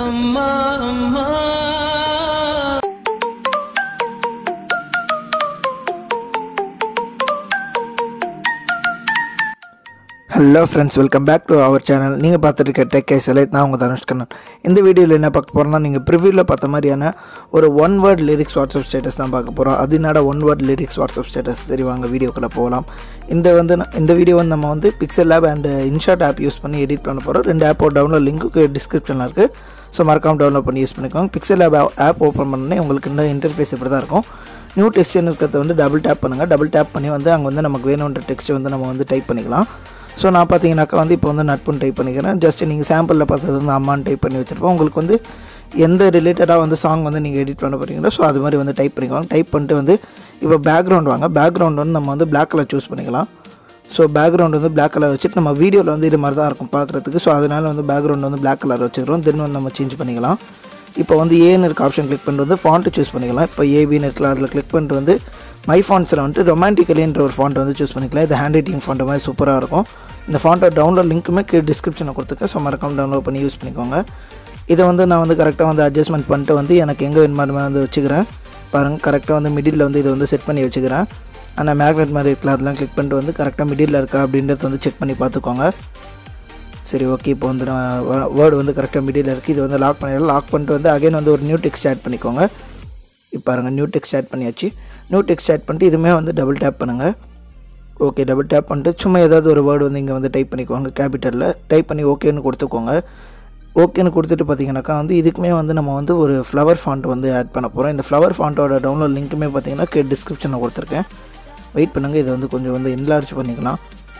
அம்மா அம்மா hello friends welcome back to our channel நீங்கள் பார்த்துட்டு இருக்க டெக் கேசலை நான் உங்கள் தனுஷ்கண்ணன் இந்த வீடியோவில் என்ன பார்க்க போகிறோம்னா நீங்கள் ப்ரிவியூவில் பார்த்த மாதிரியான ஒரு one word lyrics WhatsApp status தான் பார்க்க போகிறோம் அது என்னடா one word lyrics WhatsApp status சரி வாங்க வீடியோக்குள்ளே போகலாம் இந்த வந்து ந- இந்த வீடியோ வந்து நம்ம வந்து PixelLab and InShot app use பண்ணி எடிட் பண்ண போகிறோம் ரெண்டு ஆப்போட டவுன்லோட் லிங்க்கு டிஸ்கிரிப்ஷனில் இருக்குது ஸோ மறக்காம டவுன்லோட் பண்ணி யூஸ் பண்ணிக்கோங்க பிக்சல் லேப் ஆப் ஓப்பன் பண்ணனே உங்களுக்கு இந்த இன்டர்ஃபேஸ் இப்படி தான் இருக்கும் நியூ டெக்ஸ்ட்னு இருக்கிறத வந்து டபுள் டேப் பண்ணுங்கள் டபுள் டேப் பண்ணி வந்து அங்கே வந்து நமக்கு வேணுன்ற டெக்ஸ்ட்டை வந்து நம்ம வந்து டைப் பண்ணிக்கலாம் ஸோ நான் பார்த்தீங்கன்னாக்கா வந்து இப்போ வந்து நட்புன்னு டைப் பண்ணிக்கிறேன் ஜஸ்ட் நீங்கள் சாம்பிளில் பார்த்தது வந்து அம்மான்னு டைப் பண்ணி வச்சுருப்போம் உங்களுக்கு வந்து எந்த ரிலேட்டடாக வந்து சாங் வந்து நீங்கள் எடிட் பண்ண போகிறீங்களோ ஸோ அது மாதிரி வந்து டைப் பண்ணிக்கோங்க டைப் பண்ணிட்டு வந்து இப்போ பேக்ரவுண்ட் வாங்க பேக்ரவுண்ட் வந்து நம்ம வந்து black கலர் சூஸ் பண்ணிக்கலாம் ஸோ பேக்ரவுண்ட் வந்து black கலர் வச்சுட்டு நம்ம வீடியோவில் வந்து இது மாதிரி தான் இருக்கும் பார்க்குறதுக்கு ஸோ அதனால் வந்து பேக்ரவுண்ட் வந்து black கலர் வச்சுக்கிறோம் தென் வந்து நம்ம சேஞ்ச் பண்ணிக்கலாம் இப்போ வந்து ஏன்னு இருக்க ஆப்ஷன் கிளிக் பண்ணிட்டு வந்து ஃபாண்ட்டு சூஸ் பண்ணிக்கலாம் இப்போ ஏபின்னு இருக்கலாம் அதில் கிளிக் பண்ணிட்டு வந்து மை ஃபாண்ட்ஸில் வந்துட்டு ரொமான்டிக்கலின்ற ஒரு ஃபாண்ட் வந்து சூஸ் பண்ணிக்கலாம் இது ஹேண்ட் ரைட்டிங் ஃபாண்ட் மாதிரி சூப்பராக இருக்கும் இந்த ஃபாண்ட்டோட டவுன்லோட் லிங்க்குமே கீழே டிஸ்கிரிப்ஷனில் கொடுத்துருக்கேன் ஸோ மறக்காம டவுன்லோட் பண்ணி யூஸ் பண்ணிக்கோங்க இதை வந்து நான் வந்து கரெக்டாக வந்து அட்ஜஸ்ட்மெண்ட் பண்ணிட்டு வந்து எனக்கு எங்கே வேணுமா அது மாதிரி வந்து வச்சுக்கிறேன் பாருங்கள் கரெக்டாக வந்து மிடில் வந்து இதை வந்து செட் பண்ணி வச்சுக்கிறேன் அந்த மேக்னெட் மாதிரி இருக்கலாம் அதெல்லாம் கிளிக் பண்ணிட்டு வந்து கரெக்டாக மிடில் இருக்கா அப்படின்றத வந்து செக் பண்ணி பார்த்துக்கோங்க சரி ஓகே இப்போ வந்து நான் வேர்டு வந்து கரெக்டாக மிடில் இருக்குது இது வந்து லாக் பண்ணிடலாம் லாக் பண்ணிட்டு வந்து அகைன் வந்து ஒரு நியூ டெக்ஸ்ட் ஆட் பண்ணிக்கோங்க இப்போ பாருங்கள் நியூ டெக்ஸ்ட் ஆட் பண்ணியாச்சு நியூ டெக்ஸ்ட் ஆட் பண்ணிட்டு இதுவுமே வந்து டபுள் டேப் பண்ணுங்கள் ஓகே டபுள் டேப் பண்ணிட்டு சும்மா ஏதாவது ஒரு வேர்டு வந்து இங்கே வந்து டைப் பண்ணிக்கோங்க கேபிட்டலில் டைப் பண்ணி ஓகேன்னு கொடுத்துக்கோங்க ஓகேன்னு கொடுத்துட்டு பார்த்தீங்கன்னாக்கா வந்து இதுக்குமே வந்து நம்ம வந்து ஒரு ஃப்ளவர் ஃபாண்ட் வந்து ஆட் பண்ண போகிறோம் இந்த ஃப்ளவர் ஃபாண்ட்டோட டவுன்லோட் லிங்க்குமே பார்த்தீங்கன்னா கே டிஸ்கிரிப்ஷனில் கொடுத்துருக்கேன் வெயிட் பண்ணுங்கள் இதை வந்து கொஞ்சம் வந்து என்லார்ஜ் பண்ணிக்கலாம்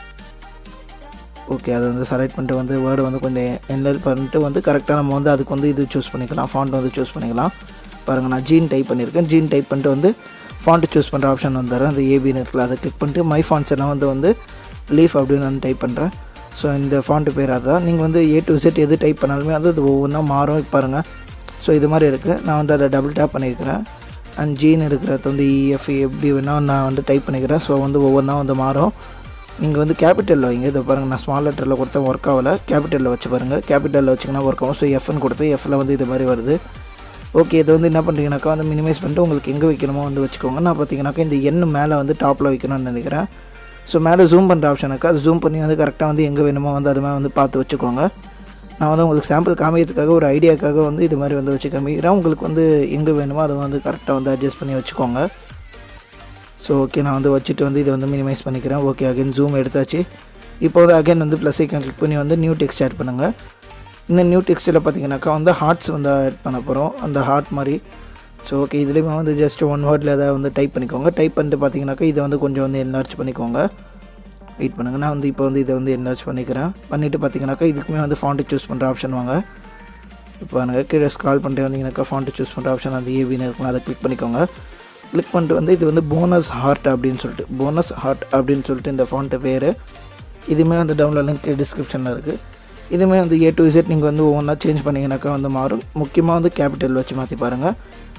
ஓகே அதை வந்து செலக்ட் பண்ணிட்டு வந்து வேர்டு வந்து கொஞ்சம் என்லர் பண்ணிட்டு வந்து கரெக்டாக நம்ம வந்து அதுக்கு வந்து இது சூஸ் பண்ணிக்கலாம் ஃபாண்ட் வந்து சூஸ் பண்ணிக்கலாம் பாருங்கள் நான் ஜீன் டைப் பண்ணியிருக்கேன் ஜீன் டைப் பண்ணிட்டு வந்து ஃபாண்ட் சூஸ் பண்ணுற ஆப்ஷன் வந்துடுறேன் அந்த ஏபின்னு இருக்குல்ல அதை கிளிக் பண்ணிட்டு மை ஃபாண்ட்ஸ் எல்லாம் வந்து வந்து லீஃப் அப்படின்னு வந்து டைப் பண்ணுறேன் ஸோ இந்த ஃபாண்ட்டு பேர் அதுதான் நீங்கள் வந்து ஏ டு செட் எது டைப் பண்ணாலுமே அது அது ஒவ்வொன்றா மாறும் இப்ப பாருங்கள் ஸோ இது மாதிரி இருக்குது நான் வந்து அதை டபுள் டேப் பண்ணியிருக்கிறேன் அண்ட் ஜீன் இருக்கிறது வந்து இஎஃப் எப்படி வேணால் நான் வந்து டைப் பண்ணிக்கிறேன் ஸோ வந்து ஒவ்வொன்றா வந்து மாறும் நீங்கள் வந்து கேபிட்டலில் வைங்க இதை பாருங்கள் நான் ஸ்மால் லெட்டரில் கொடுத்தேன் ஒர்க் ஆகலை கேபிட்டலில் வச்சு பாருங்கள் கேபிட்டலில் வச்சிங்கன்னா ஒர்க் ஆகும் ஸோ எஃப்னு கொடுத்தேன் எஃப்ல வந்து இது மாதிரி வருது ஓகே இது வந்து என்ன பண்ணுறீங்கனாக்கா வந்து மினிமைஸ் பண்ணிட்டு உங்களுக்கு எங்கே வைக்கணுமோ வந்து வச்சுக்கோங்க நான் பார்த்தீங்கன்னாக்கா இந்த எண் மேலே வந்து டாப்பில் வைக்கணும்னு நினைக்கிறேன் ஸோ மேலே ஜூம் பண்ணுற ஆப்ஷனுக்கு அது ஜூம் பண்ணி வந்து கரெக்டாக வந்து எங்கே வேணுமோ வந்து அது மாதிரி வந்து பார்த்து வச்சுக்கோங்க நான் வந்து உங்களுக்கு சாம்பிள் காமிக்கிறதுக்காக ஒரு ஐடியாக்காக வந்து இது மாதிரி வந்து வச்சு காமிக்கிறேன் உங்களுக்கு வந்து எங்கே வேணுமோ அதை வந்து கரெக்டாக வந்து அட்ஜஸ்ட் பண்ணி வச்சுக்கோங்க ஸோ ஓகே நான் வந்து வச்சுட்டு வந்து இதை வந்து மினிமைஸ் பண்ணிக்கிறேன் ஓகே அகைன் ஜூம் எடுத்தாச்சு இப்போ வந்து அகைன் வந்து ப்ளஸ் ஐக்கன் கிளிக் பண்ணி வந்து நியூ டெக்ஸ்ட் ஆட் பண்ணுங்கள் இந்த நியூ டெக்ஸ்ட்டில் பார்த்தீங்கன்னாக்கா வந்து ஹார்ட்ஸ் வந்து ஆட் பண்ண போகிறோம் அந்த ஹார்ட் மாதிரி ஸோ ஓகே இதுலேயுமே வந்து ஜஸ்ட் ஒன் வேர்டில் எதாவது வந்து டைப் பண்ணிக்கோங்க டைப் பண்ணிட்டு பார்த்தீங்கன்னாக்கா இதை வந்து கொஞ்சம் வந்து என்லார்ஜ் பண்ணிக்கோங்க வெயிட் பண்ணுங்க நான் வந்து இப்போ வந்து இதை வந்து என்லார்ஜ் பண்ணிக்கிறேன் பண்ணிவிட்டு பார்த்தீங்கன்னாக்கா இதுக்குமே வந்து ஃபாண்ட்டு சூஸ் பண்ணுற ஆப்ஷன் வாங்க இப்போ பாருங்கள் கீழே ஸ்க்ரால் பண்ணிட்டு வந்தீங்கன்னாக்கா ஃபாண்ட்டு சூஸ் பண்ணுற ஆப்ஷன் அந்த ஏபின்னு இருக்கலாம் அதை கிளிக் பண்ணிக்கோங்க கிளிக் பண்ணிட்டு வந்து இது வந்து போனஸ் ஹார்ட் அப்படின்னு சொல்லிட்டு போனஸ் ஹார்ட் அப்படின்னு சொல்லிட்டு இந்த ஃபாண்ட்டு பேர் இதுவுமே வந்து டவுன்லோட் லிங்க் டிஸ்கிரிப்ஷனில் இருக்குது இதுவுமே வந்து ஏ டு இசட் நீங்கள் வந்து ஒவ்வொன்றா சேஞ்ச் பண்ணிங்கனாக்கா வந்து மாறும் முக்கியமாக வந்து கேபிட்டல் வச்சு மாற்றி பாருங்கள்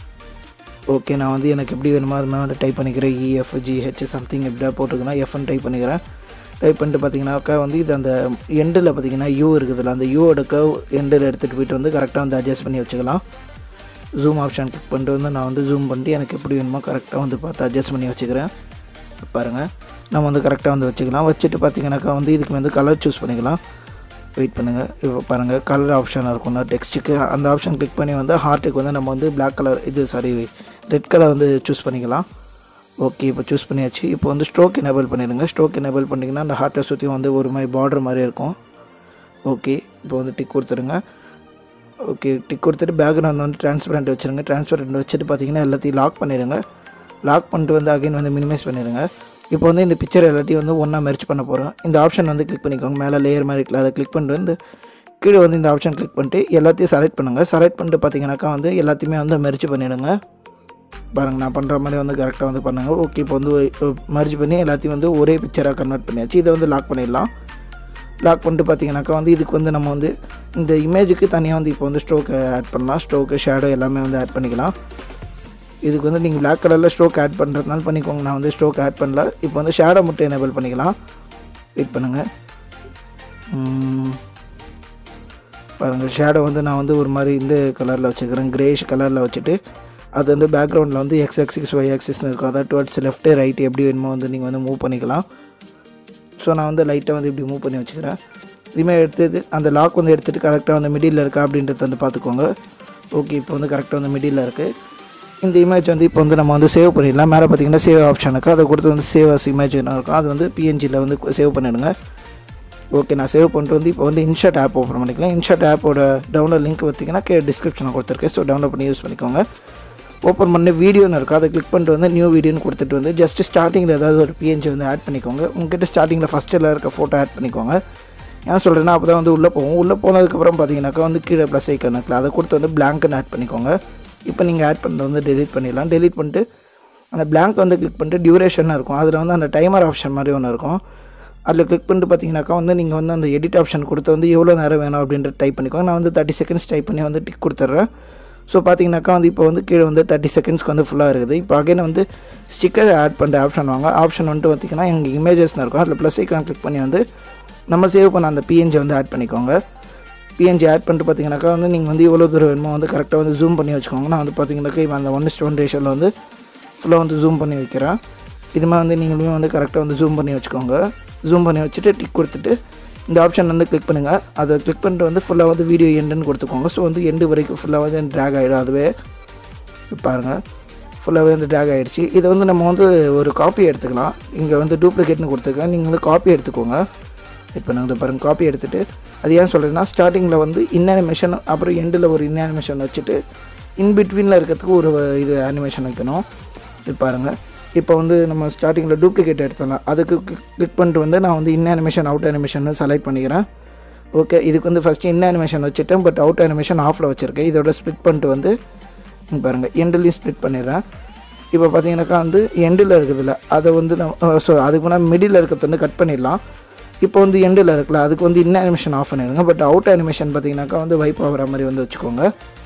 ஓகே நான் வந்து எனக்கு எப்படி வேணுமோ அது மாதிரி வந்து டைப் பண்ணிக்கிறேன் இஎஃப் ஜிஹெச் சம்திங் எப்படியா போட்டுக்கலாம் எஃப்னு டைப் பண்ணிக்கிறேன் டைப் பண்ணிட்டு பார்த்தீங்கன்னாக்கா வந்து இது அந்த எண்டில் பார்த்தீங்கன்னா யூ இருக்குதுல்ல அந்த யூவோட கர்வ் எண்டில் எடுத்துகிட்டு போயிட்டு வந்து கரெக்டாக வந்து அட்ஜஸ்ட் பண்ணி வச்சுக்கலாம் ஜூம் ஆப்ஷன் கிளிக் பண்ணிட்டு வந்து நான் வந்து ஜூம் பண்ணிட்டு எனக்கு எப்படி வேணுமோ கரெக்டாக வந்து பார்த்து அட்ஜஸ்ட் பண்ணி வச்சுக்கிறேன் பாருங்கள் நம்ம வந்து கரெக்டாக வந்து வச்சுக்கலாம் வச்சுட்டு பார்த்தீங்கன்னாக்கா வந்து இதுக்கு வந்து கலர் சூஸ் பண்ணிக்கலாம் வெயிட் பண்ணுங்கள் இப்போ பாருங்கள் கலர் ஆப்ஷன் இருக்கும் டெக்ஸ்ட்டுக்கு அந்த ஆப்ஷன் கிளிக் பண்ணி வந்து ஹார்ட்டுக்கு வந்து நம்ம வந்து Black கலர் இது சாரி ரெட் கலர் வந்து சூஸ் பண்ணிக்கலாம் ஓகே இப்போ சூஸ் பண்ணியாச்சு இப்போ வந்து ஸ்ட்ரோக் எனேபிள் பண்ணிடுங்க ஸ்ட்ரோக் எனேபிள் பண்ணிங்கன்னா அந்த ஹார்ட்டை சுற்றியும் வந்து ஒரு மாதிரி பார்டர் மாதிரி இருக்கும் ஓகே இப்போ வந்து டிக் கொடுத்துருங்க ஓகே டிக் கொடுத்துட்டு பேக்ரவுண்ட் வந்து டிரான்ஸ்பரண்ட் வச்சுருங்க டிரான்ஸ்பரண்ட் வச்சுட்டு பார்த்தீங்கன்னா எல்லாத்தையும் லாக் பண்ணிடுங்க லாக் பண்ணிட்டு வந்து அகைன் வந்து மினிமைஸ் பண்ணிடுங்க இப்போ வந்து இந்த பிக்சர் எல்லாத்தையும் வந்து ஒன்றா மெர்ச் பண்ண போகிறோம் இந்த ஆப்ஷன் வந்து கிளிக் பண்ணிக்கோங்க மேலே லேயர் மாதிரி இருக்குல்ல அதை கிளிக் பண்ணிட்டு வந்து கீழே வந்து இந்த ஆப்ஷன் கிளிக் பண்ணிட்டு எல்லாத்தையும் செலக்ட் பண்ணுங்கள் செலக்ட் பண்ணிட்டு பார்த்தீங்கன்னாக்கா வந்து எல்லாத்தையுமே வந்து மெர்ச் பண்ணிவிடுங்க பாருங்க நான் பண்ணுற மாதிரி வந்து கரெக்டாக வந்து பண்ணுங்க ஓகே இப்போ வந்து மர்ஜ் பண்ணி எல்லாத்தையும் வந்து ஒரே பிக்சராக கன்வெர்ட் பண்ணியாச்சு இதை வந்து லாக் பண்ணிடலாம் லாக் பண்ணிட்டு பார்த்தீங்கன்னாக்கா வந்து இதுக்கு வந்து நம்ம வந்து இந்த இமேஜுக்கு தனியாக வந்து இப்போ வந்து ஸ்ட்ரோக் ஆட் பண்ணலாம் ஸ்ட்ரோக்கு ஷேடோ எல்லாமே வந்து ஆட் பண்ணிக்கலாம் இதுக்கு வந்து நீங்கள் Black கலரில் ஸ்ட்ரோக் ஆட் பண்ணுறதுனால பண்ணிக்கோங்க நான் வந்து ஸ்ட்ரோக் ஆட் பண்ணல இப்போ வந்து ஷேடோ மட்டும் எனேபிள் பண்ணிக்கலாம் வெயிட் பண்ணுங்கள் பாருங்கள் ஷேடோ வந்து நான் வந்து ஒரு மாதிரி இந்த கலரில் வச்சுக்கிறேன் கிரேஷ் கலரில் வச்சுட்டு அது வந்து பேக்ரவுண்டில் வந்து எக்ஸ் எக்ஸிக்ஸ் ஒய் எக்ஸிஸ்னு இருக்கும் அதாவது டுவர்ட்ஸ் லெஃப்ட்டு ரைட்டு எப்படி வேணுமோ வந்து நீங்கள் வந்து மூவ் பண்ணிக்கலாம் ஸோ நான் வந்து லைட்டாக வந்து இப்படி மூவ் பண்ணி வச்சுக்கிறேன் இதுமாதிரி எடுத்து அந்த லாக் வந்து எடுத்துகிட்டு கரெக்டாக வந்து மிடில் இருக்கா அப்படின்றத வந்து பார்த்துக்கோங்க ஓகே இப்போ வந்து கரெக்டாக வந்து மிடில் இருக்குது இந்த இமேஜ் வந்து இப்போ வந்து நம்ம வந்து சேவ் பண்ணிடலாம் மேலே பார்த்தீங்கன்னா சேவ் ஆப்ஷன் இருக்குது அதை கொடுத்து வந்து சேவ் அஸ் இமேஜ் இருக்கும் அது வந்து பிஎன்ஜியில் வந்து சேவ் பண்ணிடுங்க ஓகே நான் சேவ் பண்ணிட்டு வந்து இப்போ வந்து இன்ஷாட் ஆப் ஓப்பன் பண்ணிக்கலாம் இன்ஷாட் ஆப்போட டவுன்லோட் லிங்க் பார்த்தீங்கன்னா கே டிஸ்கிரிப்ஷனில் கொடுத்துருக்கேன் ஸோ டவுன்லோட் பண்ணி யூஸ் பண்ணிக்கோங்க ஓப்பன் பண்ணி வீடியோன்னு இருக்கும் அதை கிளிக் பண்ணிட்டு வந்து நியூ வீடியோன்னு கொடுத்துட்டு வந்து ஜஸ்ட் ஸ்டார்டிங்கில் ஏதாவது ஒரு பிஎன்ஜி வந்து ஆட் பண்ணிக்கோங்க உங்ககிட்ட ஸ்டார்டிங்கில் ஃபஸ்ட்டில் இருக்க ஃபோட்டோ ஆட் பண்ணிக்கோங்க ஏன் சொல்கிறேன்னா அப்போ தான் வந்து உள்ளே போகும் உள்ளே போனதுக்கப்புறம் பார்த்தீங்கன்னாக்கா வந்து கீழே ப்ளஸ் ஐக்கன் இருக்குல்ல அதை கொடுத்து வந்து பிளாங்க்னு ஆட் பண்ணிக்கோங்க இப்போ நீங்கள் ஆட் பண்ணுறது வந்து டெலீட் பண்ணிடலாம் டெலீட் பண்ணிட்டு அந்த blank வந்து கிளிக் பண்ணிட்டு டியூரேஷன் இருக்கும் அதில் வந்து அந்த டைமர் ஆப்ஷன் மாதிரி ஒன்று இருக்கும் அதில் கிளிக் பண்ணிட்டு பார்த்தீங்கன்னாக்கா வந்து நீங்கள் வந்து அந்த எடிட் ஆப்ஷன் கொடுத்து வந்து எவ்வளோ நேரம் வேணும் அப்படின்ட்டு டைப் பண்ணிக்கோங்க நான் வந்து தேர்ட்டி செகண்ட்ஸ் டைப் பண்ணி வந்து டிக் கொடுத்துட்றேன் ஸோ பார்த்தீங்கன்னாக்கா வந்து இப்போ வந்து கீழே வந்து தேர்ட்டி செகண்ட்ஸ்க்கு வந்து ஃபுல்லாக இருக்குது இப்போ அகைன் வந்து ஸ்டிக்கர் ஆட் பண்ணுற ஆப்ஷன் வாங்க ஆப்ஷன் வந்துட்டு பார்த்தீங்கன்னா எங்கள் இமேஜஸ்னு இருக்கும் அதில் ப்ளஸ் ஐக்கான் கிளிக் பண்ணி வந்து நம்ம சேவ் பண்ண அந்த பிஎன்ஜி வந்து ஆட் பண்ணிக்கோங்க பிஎன்ஜி ஆட் பண்ணிட்டு பார்த்தீங்கன்னாக்கா வந்து நீங்கள் வந்து எவ்வளோ தூரம் வேணுமோ வந்து கரெக்டாக வந்து ஜூம் பண்ணி வச்சுக்கோங்க நான் வந்து பார்த்தீங்கன்னாக்கா இப்போ அந்த ஒன் ஸ்டோன் ரேஷியோவில் வந்து ஃபுல்லாக வந்து ஜூம் பண்ணி வைக்கிறேன் இது மாதிரி வந்து நீங்களுமே வந்து கரெக்டாக வந்து ஜூம் பண்ணி வச்சுக்கோங்க ஜூம் பண்ணி வச்சுட்டு டிக் கொடுத்துட்டு இந்த ஆப்ஷன் வந்து கிளிக் பண்ணுங்கள் அதை கிளிக் பண்ணிட்டு வந்து ஃபுல்லாக வந்து வீடியோ எண்டுன்னு கொடுத்துக்கோங்க ஸோ வந்து எண்டு வரைக்கும் ஃபுல்லாக வந்து ட்ராக் ஆகிடும் அதுவே பாருங்கள் ஃபுல்லாகவே வந்து ட்ராக் ஆகிடுச்சு இதை வந்து நம்ம வந்து ஒரு காப்பி எடுத்துக்கலாம் இங்கே வந்து டூப்ளிகேட்னு கொடுத்துருக்கேன் நீங்கள் வந்து காப்பி எடுத்துக்கோங்க இப்போ நாங்கள் பாருங்கள் காப்பி எடுத்துகிட்டு அது ஏன் சொல்கிறேன்னா ஸ்டார்டிங்கில் வந்து இன்னிமேஷன் அப்புறம் எண்டில் ஒரு இன்னிமேஷன் வச்சுட்டு இன் பிட்வீனில் இருக்கிறதுக்கு ஒரு இது அனிமேஷன் வைக்கணும் இது பாருங்கள் இப்போ வந்து நம்ம ஸ்டார்டிங்கில் டூப்ளிகேட் எடுத்துடலாம் அதுக்கு கிளிக் பண்ணிட்டு வந்து நான் வந்து in animation out animation select பண்ணிக்கிறேன் ஓகே இதுக்கு வந்து ஃபஸ்ட்டு இன் அனிமேஷன் வச்சுட்டேன் பட் அவுட் அனிமேஷன் ஆஃபில் வச்சுருக்கேன் இதோட ஸ்ப்ளிட் பண்ணிட்டு வந்து இங்க பாருங்கள் எண்டுலேயும் ஸ்ப்ளிட் பண்ணிடுறேன் இப்போ பார்த்தீங்கன்னாக்கா வந்து எண்டில் இருக்குதுல்ல அதை வந்து நம்ம ஸோ அதுக்கு முன்னாடி மிடில் இருக்கிறத வந்து கட் பண்ணிடலாம் இப்போ வந்து எண்டில் இருக்குல்ல அதுக்கு வந்து இன் அனிமேஷன் ஆஃப் பண்ணிடுங்க பட் அவுட் அனிமேஷன் பார்த்தீங்கன்னாக்கா வந்து வைப் ஆகிற மாதிரி வந்து வச்சுக்கோங்க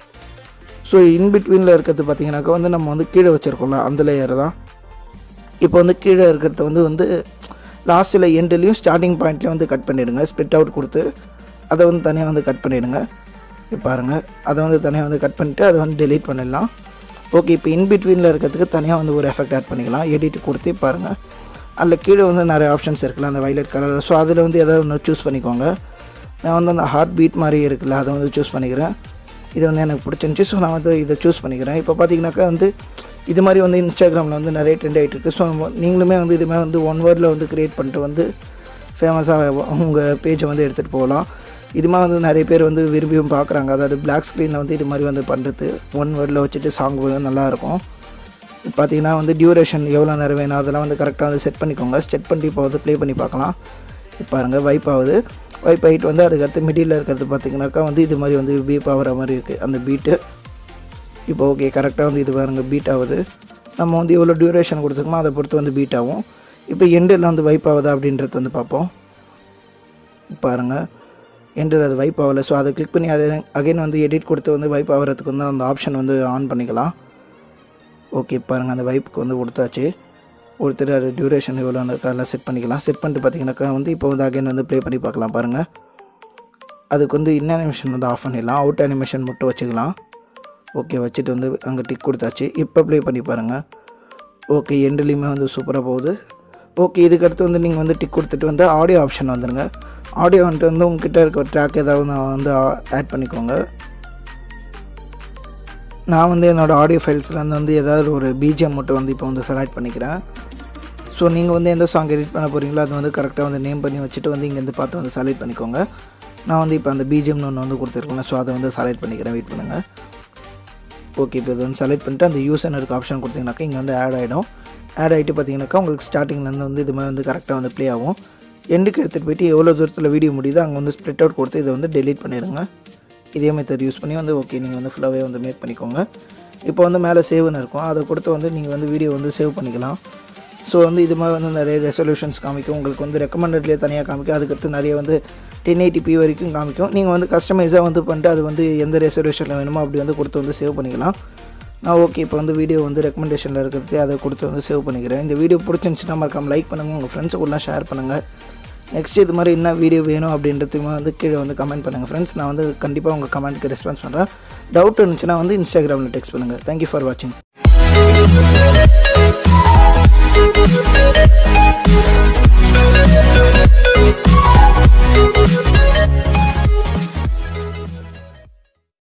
ஸோ இன் பிட்வீனில் இருக்கிறது பார்த்தீங்கன்னாக்கா வந்து நம்ம வந்து கீழே வச்சுருக்கோம்ல அந்த லேயர் தான் இப்போ வந்து கீழே இருக்கிறத வந்து வந்து லாஸ்ட்டில் எண்டுலேயும் ஸ்டார்டிங் பாயிண்ட்லேயும் வந்து கட் பண்ணிவிடுங்க ஸ்ப்ளிட் அவுட் கொடுத்து அதை வந்து தனியாக வந்து கட் பண்ணிவிடுங்க இப்போ பாருங்கள் அதை வந்து தனியாக வந்து கட் பண்ணிவிட்டு அதை வந்து டெலீட் பண்ணிடலாம் ஓகே இப்போ இன் பிட்வீனில் இருக்கிறதுக்கு தனியாக வந்து ஒரு எஃபெக்ட் ஆட் பண்ணிக்கலாம் எடிட் கொடுத்து பாருங்கள் அதில் கீழே வந்து நிறைய ஆப்ஷன்ஸ் இருக்குல்ல அந்த வைலட் கலர் ஸோ அதில் வந்து எதாவது ஒன்று சூஸ் பண்ணிக்கோங்க நான் வந்து அந்த ஹார்ட் பீட் மாதிரி இருக்குல்ல அதை வந்து சூஸ் பண்ணிக்கிறேன் இது வந்து எனக்கு பிடிச்சிருந்துச்சி ஸோ நான் வந்து இதை சூஸ் பண்ணிக்கிறேன் இப்போ பார்த்தீங்கன்னாக்கா வந்து இது மாதிரி வந்து இன்ஸ்டாகிராமில் வந்து நிறைய ட்ரெண்ட் ஆகிட்டு இருக்குது ஸோ நீங்களுமே வந்து இதுமாதிரி வந்து ஒன் வேர்டில் வந்து க்ரியேட் பண்ணிட்டு வந்து ஃபேமஸாக உங்கள் பேஜை வந்து எடுத்துகிட்டு போகலாம் இது மாதிரி வந்து நிறைய பேர் வந்து விரும்பியும் பார்க்குறாங்க அதாவது பிளாக் ஸ்க்ரீனில் வந்து இது மாதிரி வந்து பண்ணுறது ஒன் வேர்டில் வச்சுட்டு சாங் நல்லாயிருக்கும் இப்போ பார்த்தீங்கன்னா வந்து டியூரேஷன் எவ்வளோ நேரம் வேணும் அதெல்லாம் வந்து கரெக்டாக வந்து செட் பண்ணிக்கோங்க செட் பண்ணி இப்போ வந்து ப்ளே பண்ணி பார்க்கலாம் இப்போ பாருங்கள் வைப் ஆகுது வைப் ஆகிட்டு வந்து அதுக்கடுத்து மிடில் இருக்கிறது பார்த்தீங்கன்னாக்கா வந்து இது மாதிரி வந்து பீப் ஆகிற மாதிரி இருக்குது அந்த பீட்டு இப்போ ஓகே கரெக்டாக வந்து இது பாருங்க பீட் ஆகுது நம்ம வந்து எவ்வளோ டியூரேஷன் கொடுத்துருக்கோமோ அதை பொறுத்து வந்து பீட் ஆகும் இப்போ எண்டில் வந்து வைப் ஆகுதா அப்படின்றது வந்து பார்ப்போம் பாருங்கள் எண்டில் அது வைப் ஆகலை ஸோ அதை கிளிக் பண்ணி அதை அகைன் வந்து எடிட் கொடுத்து வந்து வைப் ஆகிறதுக்கு வந்து அந்த ஆப்ஷன் வந்து ஆன் பண்ணிக்கலாம் ஓகே பாருங்கள் அந்த வைப்புக்கு வந்து கொடுத்தாச்சு கொடுத்துட்டு அது டியூரேஷன் எவ்வளோ இருக்கா அதெல்லாம் செட் பண்ணிக்கலாம் செட் பண்ணிட்டு பார்த்தீங்கன்னாக்கா வந்து இப்போ வந்து அகைன் வந்து ப்ளே பண்ணி பார்க்கலாம் பாருங்கள் அதுக்கு வந்து இன் அனிமேஷன் வந்து ஆஃப் பண்ணிடலாம் அவுட் அனிமேஷன் மட்டும் வச்சுக்கலாம் ஓகே வச்சுட்டு வந்து அங்கே டிக் கொடுத்தாச்சு இப்போ ப்ளே பண்ணி பாருங்கள் ஓகே எண்டுலேயுமே வந்து சூப்பராக போகுது ஓகே இதுக்கடுத்து வந்து நீங்கள் வந்து டிக் கொடுத்துட்டு வந்து ஆடியோ ஆப்ஷன் வந்துடுங்க ஆடியோ வந்துட்டு வந்து உங்ககிட்ட இருக்க ட்ராக் ஏதாவது நான் வந்து ஆட் பண்ணிக்கோங்க நான் வந்து என்னோடய ஆடியோ ஃபைல்ஸ்லேருந்து வந்து ஏதாவது ஒரு பிஜிஎம் மட்டும் வந்து இப்போ வந்து செலக்ட் பண்ணிக்கிறேன் ஸோ நீங்கள் வந்து எந்த சாங் எடிட் பண்ண போகிறீங்களோ அது வந்து கரெக்டாக வந்து நேம் பண்ணி வச்சுட்டு வந்து இங்கேருந்து பார்த்து வந்து செலக்ட் பண்ணிக்கோங்க நான் வந்து இப்போ அந்த பிஜிஎம்னு ஒன்று வந்து கொடுத்துருக்கேன் ஸோ அதை வந்து செலக்ட் பண்ணிக்கிறேன் வெயிட் பண்ணுங்கள் ஓகே இப்போ இது வந்து செலக்ட் பண்ணிட்டு அந்த யூசர் இருக்க ஆப்ஷன் கொடுத்தீங்கன்னாக்கா இங்கே வந்து ஆட் ஆகிடும் ஆட் ஆகிட்டு பார்த்தீங்கன்னாக்கா உங்களுக்கு ஸ்டார்டிங்லேருந்து வந்து இது மாதிரி வந்து கரெக்டாக வந்து ப்ளே ஆகும் எண்டுக்கு எடுத்துகிட்டு போயிட்டு எவ்வளோ தூரத்தில் வீடியோ முடியுதோ அங்கே வந்து ஸ்ப்ளிட் அவுட் கொடுத்து இதை வந்து டெலீட் பண்ணிடுங்க இதே மெத்தட் யூஸ் பண்ணி வந்து ஓகே நீங்கள் வந்து ஃபுல்லாகவே வந்து மேக் பண்ணிக்கோங்க இப்போ வந்து மேலே சேவ்னு இருக்கும் அதை கொடுத்து வந்து நீங்கள் வந்து வீடியோ வந்து சேவ் பண்ணிக்கலாம் ஸோ வந்து இது மாதிரி வந்து நிறைய ரெசல்யூஷன்ஸ் காமிக்கும் உங்களுக்கு வந்து ரெக்கமெண்டட்லேயே தனியாக காமிக்கும் அதுக்கடுத்து நிறைய வந்து டென் எயிட்டிபி வரைக்கும் காமிக்கும் நீங்கள் வந்து கஸ்டமைஸாக வந்து பண்ணிட்டு அது வந்து எந்த ரெசல்யூஷனில் வேணுமோ அப்படி வந்து கொடுத்து வந்து சேவ் பண்ணிக்கலாம் நான் ஓகே இப்போ வந்து வீடியோ வந்து ரெக்கமெண்டேஷனில் இருக்கிறது அதை கொடுத்து வந்து சேவ் பண்ணிக்கிறேன் இந்த வீடியோ பிடிச்சிருந்துச்சுன்னா மறக்காம லைக் பண்ணுங்கள் உங்கள் ஃப்ரெண்ட்ஸுக்குள்ளே ஷேர் பண்ணுங்கள் நெக்ஸ்ட் இது மாதிரி என்ன வீடியோ வேணும் அப்படின்றதையுமே வந்து கீழே வந்து கமெண்ட் பண்ணுங்கள் ஃப்ரெண்ட்ஸ் நான் வந்து கண்டிப்பாக உங்கள் கமெண்ட்டுக்கு ரெஸ்பான்ஸ் பண்ணுறேன் டவுட் இருந்துச்சுன்னா வந்து இன்ஸ்டாகிராமில் டெக்ஸ்ட் பண்ணுங்கள் தேங்க்யூ ஃபார் வாட்சிங்